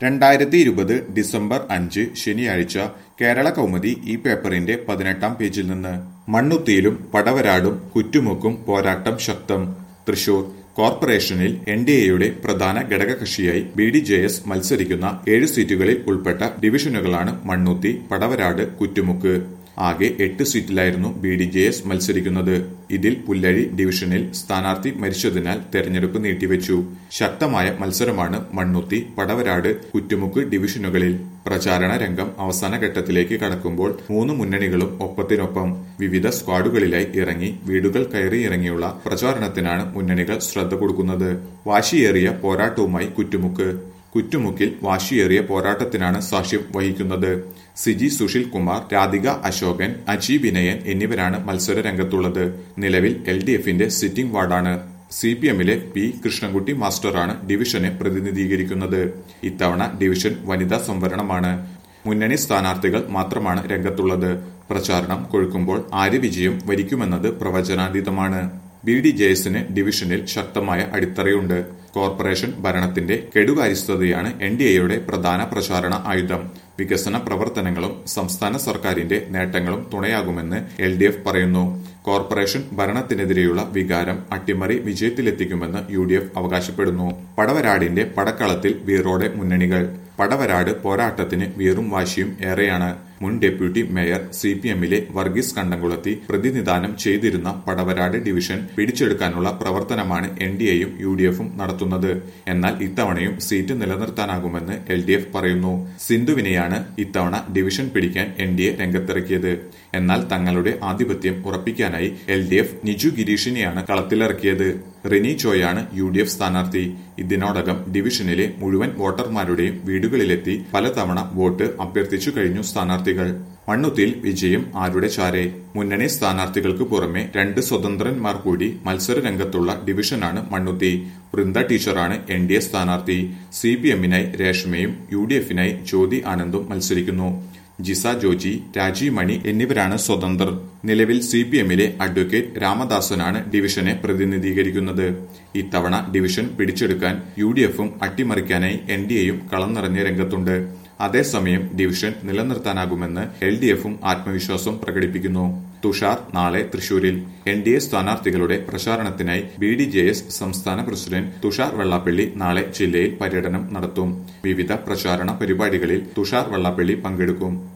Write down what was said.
രണ്ടായിരത്തി ഇരുപത് ഡിസംബർ അഞ്ച് ശനിയാഴ്ച കേരള കൗമുദി ഈ പേപ്പറിന്റെ പതിനെട്ടാം പേജിൽ നിന്ന് മണ്ണുത്തിയിലും പടവരാടും കുറ്റുമുക്കും പോരാട്ടം ശക്തം തൃശൂർ കോർപ്പറേഷനിൽ എൻ ഡി എയുടെ പ്രധാന ഘടകകക്ഷിയായി ബി ഡി ജെ എസ് മത്സരിക്കുന്ന ഏഴ് സീറ്റുകളിൽ ഉൾപ്പെട്ട ഡിവിഷനുകളാണ് മണ്ണുത്തി പടവരാട് കുറ്റുമുക്ക് ആകെ എട്ട് സീറ്റിലായിരുന്നു ബി ഡി ജെ എസ് മത്സരിക്കുന്നത് ഇതിൽ പുല്ലഴി ഡിവിഷനിൽ സ്ഥാനാർത്ഥി മരിച്ചതിനാൽ തെരഞ്ഞെടുപ്പ് നീട്ടിവെച്ചു ശക്തമായ മത്സരമാണ് മണ്ണുത്തി പടവരാട് കുറ്റുമുക്ക് ഡിവിഷനുകളിൽ പ്രചാരണ രംഗം അവസാന ഘട്ടത്തിലേക്ക് കടക്കുമ്പോൾ മൂന്ന് മുന്നണികളും ഒപ്പത്തിനൊപ്പം വിവിധ സ്ക്വാഡുകളിലായി ഇറങ്ങി വീടുകൾ കയറി ഇറങ്ങിയുള്ള പ്രചാരണത്തിനാണ് മുന്നണികൾ ശ്രദ്ധ കൊടുക്കുന്നത് വാശിയേറിയ പോരാട്ടവുമായി കുറ്റുമുക്ക് കുറ്റുമുക്കിൽ വാശിയേറിയ പോരാട്ടത്തിനാണ് സാക്ഷ്യം വഹിക്കുന്നത് സിജി സുഷിൽ കുമാർ രാധിക അശോകൻ അജി വിനയൻ എന്നിവരാണ് മത്സര രംഗത്തുള്ളത് നിലവിൽ എൽ ഡി എഫിന്റെ സിറ്റിംഗ് വാർഡാണ് സി പി എമ്മിലെ പി കൃഷ്ണൻകുട്ടി മാസ്റ്ററാണ് ഡിവിഷനെ പ്രതിനിധീകരിക്കുന്നത് ഇത്തവണ ഡിവിഷൻ വനിതാ സംവരണമാണ് മുന്നണി സ്ഥാനാർത്ഥികൾ മാത്രമാണ് രംഗത്തുള്ളത് പ്രചാരണം കൊഴുക്കുമ്പോൾ ആര് വിജയം വരിക്കുമെന്നത് പ്രവചനാതീതമാണ് ബി ഡി ജെ എസിന് ഡിവിഷനിൽ ശക്തമായ അടിത്തറയുണ്ട് കോർപ്പറേഷൻ ഭരണത്തിന്റെ കെടുകാര്യസ്ഥതയാണ് എൻ ഡി എയുടെ പ്രധാന പ്രചാരണ ആയുധം വികസന പ്രവർത്തനങ്ങളും സംസ്ഥാന സർക്കാരിന്റെ നേട്ടങ്ങളും തുണയാകുമെന്ന് എൽ ഡി എഫ് പറയുന്നു കോർപ്പറേഷൻ ഭരണത്തിനെതിരെയുള്ള വികാരം അട്ടിമറി വിജയത്തിലെത്തിക്കുമെന്ന് യു ഡി എഫ് അവകാശപ്പെടുന്നു പടവരാടിന്റെ പടക്കളത്തിൽ വീറോടെ മുന്നണികൾ പടവരാട് പോരാട്ടത്തിന് വീറും വാശിയും ഏറെയാണ് മുൻ ഡെപ്യൂട്ടി മേയർ സി പി എമ്മിലെ വർഗീസ് കണ്ടംകുളത്തി പ്രതിനിധാനം ചെയ്തിരുന്ന പടവരാട് ഡിവിഷൻ പിടിച്ചെടുക്കാനുള്ള പ്രവർത്തനമാണ് എൻ ഡി എയും യു ഡി എഫും നടത്തുന്നത് എന്നാൽ ഇത്തവണയും സീറ്റ് നിലനിർത്താനാകുമെന്ന് എൽ ഡി എഫ് പറയുന്നു സിന്ധുവിനെയാണ് ഇത്തവണ ഡിവിഷൻ പിടിക്കാൻ എൻ ഡി എ രംഗത്തിറക്കിയത് എന്നാൽ തങ്ങളുടെ ആധിപത്യം ഉറപ്പിക്കാനായി എൽ ഡി എഫ് നിജു ഗിരീഷിനെയാണ് കളത്തിലിറക്കിയത് റിനി ചോയാണ് യു ഡി എഫ് സ്ഥാനാർത്ഥി ഇതിനോടകം ഡിവിഷനിലെ മുഴുവൻ വോട്ടർമാരുടെയും വീടുകളിലെത്തി പലതവണ വോട്ട് അഭ്യർത്ഥിച്ചു കഴിഞ്ഞു സ്ഥാനാർത്ഥികൾ മണ്ണുത്തിയിൽ വിജയം ആരുടെ ചാരെ മുന്നണി സ്ഥാനാർത്ഥികൾക്ക് പുറമെ രണ്ട് സ്വതന്ത്രന്മാർ കൂടി മത്സര രംഗത്തുള്ള ഡിവിഷനാണ് മണ്ണുത്തി വൃന്ദ ടീച്ചറാണ് എൻ ഡി എ സ്ഥാനാർത്ഥി സി പി എമ്മിനായി രേഷ്മയും യു ഡി എഫിനായി ജ്യോതി ആനന്ദും മത്സരിക്കുന്നു ജിസ ജോജി രാജീവ് മണി എന്നിവരാണ് സ്വതന്ത്രർ നിലവിൽ സി പി എമ്മിലെ അഡ്വക്കേറ്റ് രാമദാസനാണ് ഡിവിഷനെ പ്രതിനിധീകരിക്കുന്നത് ഇത്തവണ ഡിവിഷൻ പിടിച്ചെടുക്കാൻ യു ഡി എഫും അട്ടിമറിക്കാനായി എൻ ഡി എയും കളം നിറഞ്ഞ രംഗത്തുണ്ട് അതേസമയം ഡിവിഷൻ നിലനിർത്താനാകുമെന്ന് എൽ ഡി എഫും ആത്മവിശ്വാസം പ്രകടിപ്പിക്കുന്നു തുഷാർ നാളെ തൃശൂരിൽ എൻ ഡി എ സ്ഥാനാർത്ഥികളുടെ പ്രചാരണത്തിനായി ബി ഡി ജെ എസ് സംസ്ഥാന പ്രസിഡന്റ് തുഷാർ വെള്ളാപ്പള്ളി നാളെ ജില്ലയിൽ പര്യടനം നടത്തും വിവിധ പ്രചാരണ പരിപാടികളിൽ തുഷാർ വെള്ളാപ്പള്ളി പങ്കെടുക്കും